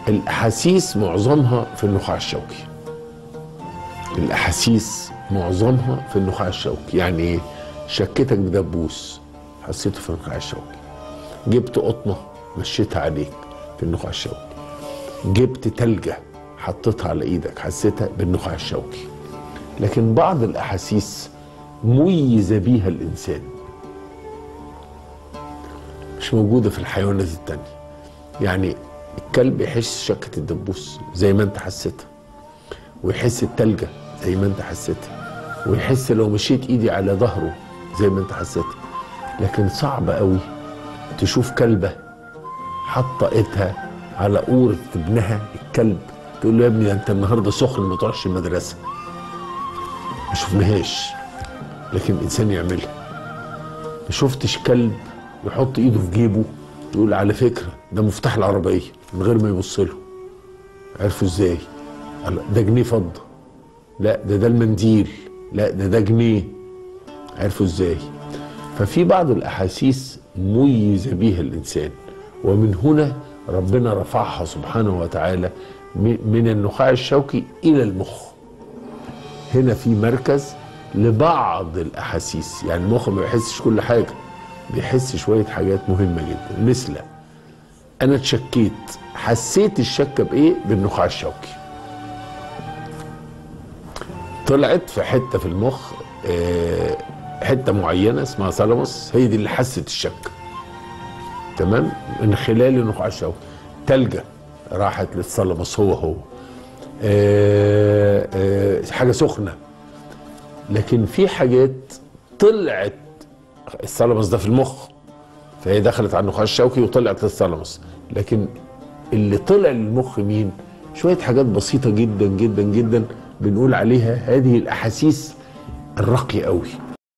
الاحاسيس معظمها في النخاع الشوكي الاحاسيس معظمها في النخاع الشوكي يعني ايه شكتك بدبوس حسيته في النخاع الشوكي جبت قطنه مشيتها عليك في النخاع الشوكي جبت تلجه حطيتها على ايدك حسيتها بالنخاع الشوكي لكن بعض الاحاسيس ميز بيها الانسان مش موجوده في الحيوانات التانية يعني الكلب يحس شكة الدبوس زي ما انت حسيتها ويحس التلجة زي ما انت حسيتها ويحس لو مشيت ايدي على ظهره زي ما انت حسيتها لكن صعب قوي تشوف كلبة حاطة ايدها على قورة ابنها الكلب تقول له يا ابني ده انت النهارده سخن ما تروحش المدرسة ما شفناهاش لكن الانسان يعملها ما شفتش كلب يحط ايده في جيبه يقول على فكره ده مفتاح العربيه من غير ما يبص له عرفوا ازاي قال ده جنيه فضه لا ده ده المنديل لا ده ده جنيه عرفوا ازاي ففي بعض الاحاسيس ميز بيها الانسان ومن هنا ربنا رفعها سبحانه وتعالى من النخاع الشوكي الى المخ هنا في مركز لبعض الاحاسيس يعني المخ ما بيحسش كل حاجه بيحس شويه حاجات مهمه جدا مثل انا اتشكيت حسيت الشكه بايه بالنخاع الشوكي طلعت في حته في المخ آه، حته معينه اسمها ثالاموس هي دي اللي حست الشك تمام من خلال النخاع الشوكي تلجة راحت للثالاموس هو هو آه، آه، حاجه سخنه لكن في حاجات طلعت الثالاموس ده في المخ فهي دخلت على النخاع الشوكي وطلعت للثالاموس لكن اللي طلع للمخ مين شويه حاجات بسيطه جدا جدا جدا بنقول عليها هذه الاحاسيس الراقيه قوي